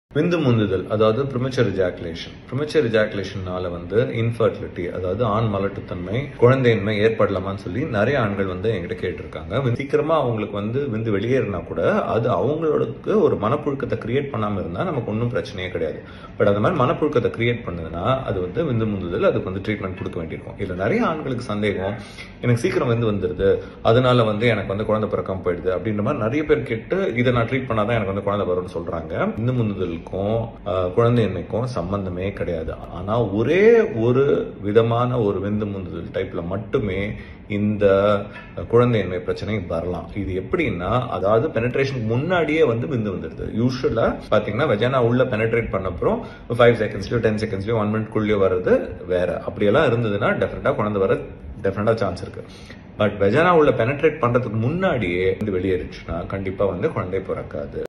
விந்து முந்துதல் அதாவது ப்ரிமச்சர் ejaculation ப்ரிமச்சர் ejaculationனால வந்து இன்ஃபர்டிலிட்டி அதாவது ஆண் மலட்டுத்தன்மை குழந்தையின்மை ஏற்படலாமான்னு சொல்லி நிறைய ஆண்கள் வந்து என்கிட்ட கேட்டிருக்காங்க விந்து- சீக்கிரமா அவங்களுக்கு வந்து விந்து வெளியேறினா கூட அது அவங்களுக்கு ஒரு மனப்புழுக்கத்தை கிரியேட் பண்ணாம இருந்தா நமக்கு ஒன்றும் பிரச்சனையே கிடையாது பட் அந்த மாதிரி மனப்புழுக்கத்தை கிரியேட் பண்ணுதுன்னா அது வந்து விந்து முந்துதல் அதுக்கு வந்து ட்ரீட்மெண்ட் கொடுக்க வேண்டியிருக்கும் இதுல நிறைய ஆண்களுக்கு சந்தேகம் எனக்கு சீக்கிரம் விந்து வந்துருது அதனால வந்து எனக்கு வந்து குழந்தை பிறக்காம போயிடுது அப்படின்ற மாதிரி நிறைய பேர் கேட்டு இதை நான் ட்ரீட் பண்ணாதான் எனக்கு வந்து குழந்தை வரும்னு சொல்றாங்க விந்து முந்துதலுக்கும் ஆஹ், குழந்தையின்மைக்கும் சம்பந்தமே கிடையாது ஆனா ஒரே ஒரு விதமான ஒரு விந்து முந்துதல் டைப்ல மட்டுமே இந்த குழந்தையின்மை பிரச்சனை வரலாம் இது எப்படின்னா அதாவது பெனட்ரேஷனுக்கு முன்னாடியே வந்து விந்து வந்துடுது யூஸ்வலா பாத்தீங்கன்னா வெஜானா உள்ள பெனட்ரேட் பண்ண அப்புறம் ஃபைவ் செகண்ட்ஸ்லயோ டென் செகண்ட்ஸ்லயோ ஒன் மினிட்குள்ளேயோ வர்றது வேற அப்படியெல்லாம் இருந்ததுன்னா டெஃபினட்டா குழந்தை வர டெஃபினட்டா சான்ஸ் இருக்கு பட் வெஜானா உள்ள பெனட்ரேட் பண்றதுக்கு முன்னாடியே வந்து வெளியேறிச்சுன்னா கண்டிப்பா வந்து குழந்தை பிறக்காது